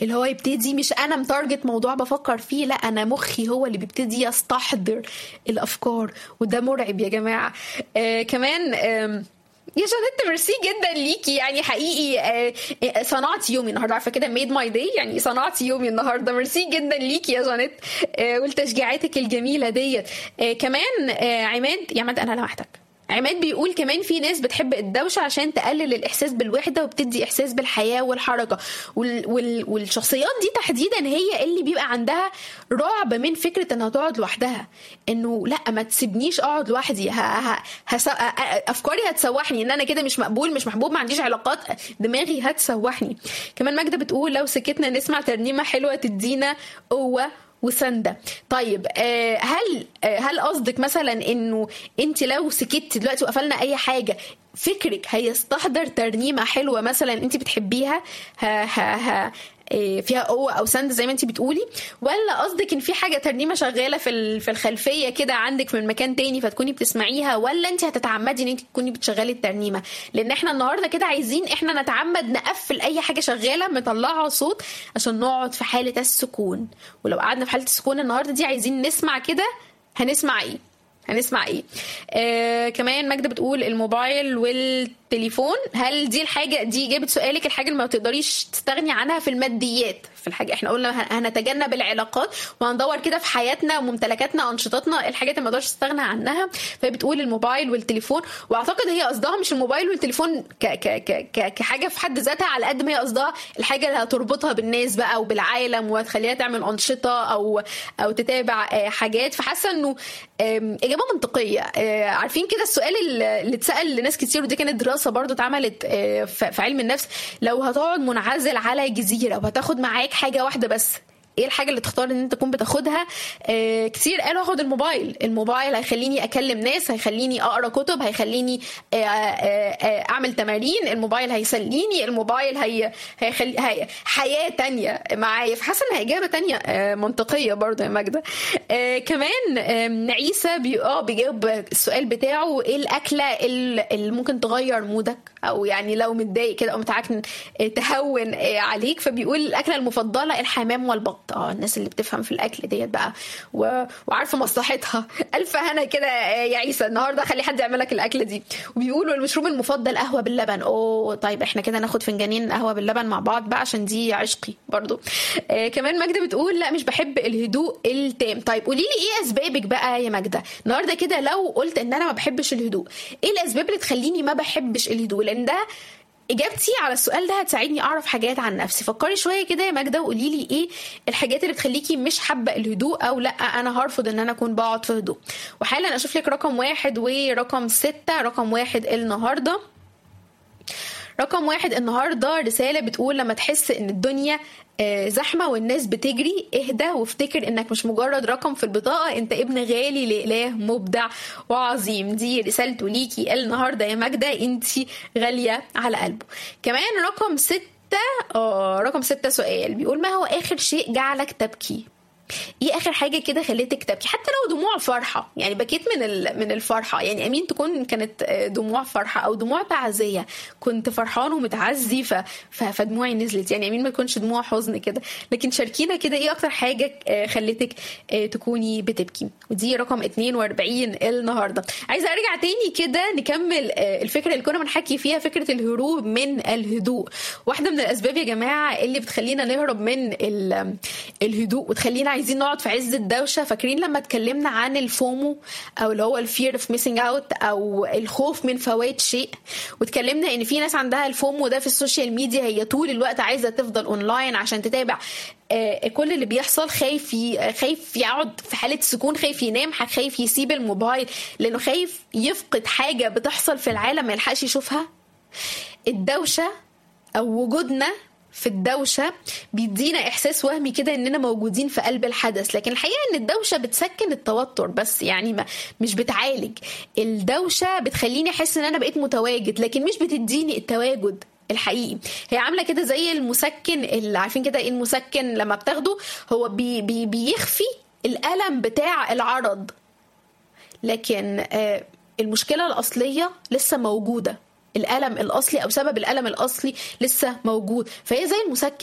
اللي هو يبتدي مش انا متارجت موضوع بفكر فيه لا انا مخي هو اللي بيبتدي يستحضر الافكار وده مرعب يا جماعه آه كمان آه يا جانيت ميرسي جدا ليكي يعني حقيقي آه صنعتي يومي النهارده عارفه كده ميد ماي داي يعني صنعتي يومي النهارده ميرسي جدا ليكي يا جانيت آه والتشجيعاتك الجميله ديت آه كمان آه عماد يا عماد انا لوحدك عماد بيقول كمان في ناس بتحب الدوشة عشان تقلل الإحساس بالوحدة وبتدي إحساس بالحياة والحركة وال وال والشخصيات دي تحديدا هي اللي بيبقى عندها رعب من فكرة إنها تقعد لوحدها إنه لا ما تسيبنيش أقعد لوحدي ه... ه... هس... أفكاري هتسوحني إن أنا كده مش مقبول مش محبوب ما عنديش علاقات دماغي هتسوحني كمان ماجدة بتقول لو سكتنا نسمع ترنيمة حلوة تدينا قوة وسنده طيب هل هل قصدك مثلا انه انت لو سكتي دلوقتي وقفلنا اي حاجه فكرك هيستحضر ترنيمه حلوه مثلا انت بتحبيها ها ها ها فيها قوه او سند زي ما انت بتقولي ولا قصدك ان في حاجه ترنيمه شغاله في في الخلفيه كده عندك من مكان تاني فتكوني بتسمعيها ولا انت هتتعمدي ان انت تكوني بتشغلي الترنيمه لان احنا النهارده كده عايزين احنا نتعمد نقفل اي حاجه شغاله مطلعها صوت عشان نقعد في حاله السكون ولو قعدنا في حاله السكون النهارده دي عايزين نسمع كده هنسمع ايه هنسمع ايه آه كمان ماجده بتقول الموبايل والتليفون هل دي الحاجه دي جابت سؤالك الحاجه اللي ما تقدريش تستغني عنها في الماديات في الحاجه احنا قلنا هنتجنب العلاقات وهندور كده في حياتنا وممتلكاتنا وانشطتنا الحاجات اللي ما نقدرش نستغنى عنها فهي بتقول الموبايل والتليفون واعتقد هي قصدها مش الموبايل والتليفون ك ك ك ك كحاجه في حد ذاتها على قد ما هي قصدها الحاجه اللي هتربطها بالناس بقى وبالعالم وتخليها تعمل انشطه او او تتابع حاجات فحاسه انه اجابه منطقيه عارفين كده السؤال اللي اتسال لناس كتير ودي كانت دراسه برضو اتعملت في علم النفس لو هتقعد منعزل على جزيره وهتاخد معاك حاجه واحده بس ايه الحاجه اللي تختار ان انت تكون بتاخدها آه كتير قالوا اخد الموبايل الموبايل هيخليني اكلم ناس هيخليني اقرا كتب هيخليني آه آه اعمل تمارين الموبايل هيسليني الموبايل هي هيخلي هي حياه تانية معايا فحاسه انها اجابه تانية آه منطقيه برضه يا ماجده آه كمان آه نعيسه بي اه بيجاوب السؤال بتاعه ايه الاكله اللي ممكن تغير مودك او يعني لو متضايق كده او متعكن تهون عليك فبيقول الاكله المفضله الحمام والبط اه الناس اللي بتفهم في الاكل ديت بقى و... وعارفه مصلحتها الف هنا كده يا عيسى النهارده خلي حد يعمل لك الاكله دي وبيقولوا المشروب المفضل قهوه باللبن اوه طيب احنا كده ناخد فنجانين قهوه باللبن مع بعض بقى عشان دي عشقي برضو آه كمان ماجده بتقول لا مش بحب الهدوء التام طيب قولي لي ايه اسبابك بقى يا ماجده النهارده كده لو قلت ان انا ما بحبش الهدوء ايه الاسباب اللي تخليني ما بحبش الهدوء لان ده اجابتي على السؤال ده هتساعدني اعرف حاجات عن نفسي فكري شويه كده يا ماجده وقولي لي ايه الحاجات اللي بتخليكي مش حابه الهدوء او لا انا هرفض ان انا اكون بقعد في هدوء وحالا اشوف لك رقم واحد ورقم ستة رقم واحد النهارده رقم واحد النهارده رساله بتقول لما تحس ان الدنيا زحمه والناس بتجري اهدى وافتكر انك مش مجرد رقم في البطاقه انت ابن غالي لاله مبدع وعظيم دي رسالته ليكي النهارده يا ماجده انت غاليه على قلبه كمان رقم ستة اه رقم ستة سؤال بيقول ما هو اخر شيء جعلك تبكي ايه اخر حاجه كده خلتك تبكي حتى لو دموع فرحه يعني بكيت من من الفرحه يعني امين تكون كانت دموع فرحه او دموع تعزيه كنت فرحان ومتعزي ف... ف... فدموعي نزلت يعني امين ما تكونش دموع حزن كده لكن شاركينا كده ايه اكتر حاجه خلتك تكوني بتبكي ودي رقم 42 النهارده عايزه ارجع تاني كده نكمل الفكره اللي كنا بنحكي فيها فكره الهروب من الهدوء واحده من الاسباب يا جماعه اللي بتخلينا نهرب من الهدوء وتخلينا عايزين نقعد في عز الدوشه فاكرين لما اتكلمنا عن الفومو او اللي هو الفير اوف ميسنج اوت او الخوف من فوات شيء واتكلمنا ان في ناس عندها الفومو ده في السوشيال ميديا هي طول الوقت عايزه تفضل اونلاين عشان تتابع كل اللي بيحصل خايف خايف يقعد في حاله سكون خايف ينام خايف يسيب الموبايل لانه خايف يفقد حاجه بتحصل في العالم ما يلحقش يشوفها الدوشه او وجودنا في الدوشة بيدينا إحساس وهمي كده إننا موجودين في قلب الحدث لكن الحقيقة إن الدوشة بتسكن التوتر بس يعني ما مش بتعالج الدوشة بتخليني أحس إن أنا بقيت متواجد لكن مش بتديني التواجد الحقيقي هي عامله كده زي المسكن اللي عارفين كده ايه المسكن لما بتاخده هو بي بي بيخفي الالم بتاع العرض لكن آه المشكله الاصليه لسه موجوده الالم الاصلي او سبب الالم الاصلي لسه موجود فهي زي المسكن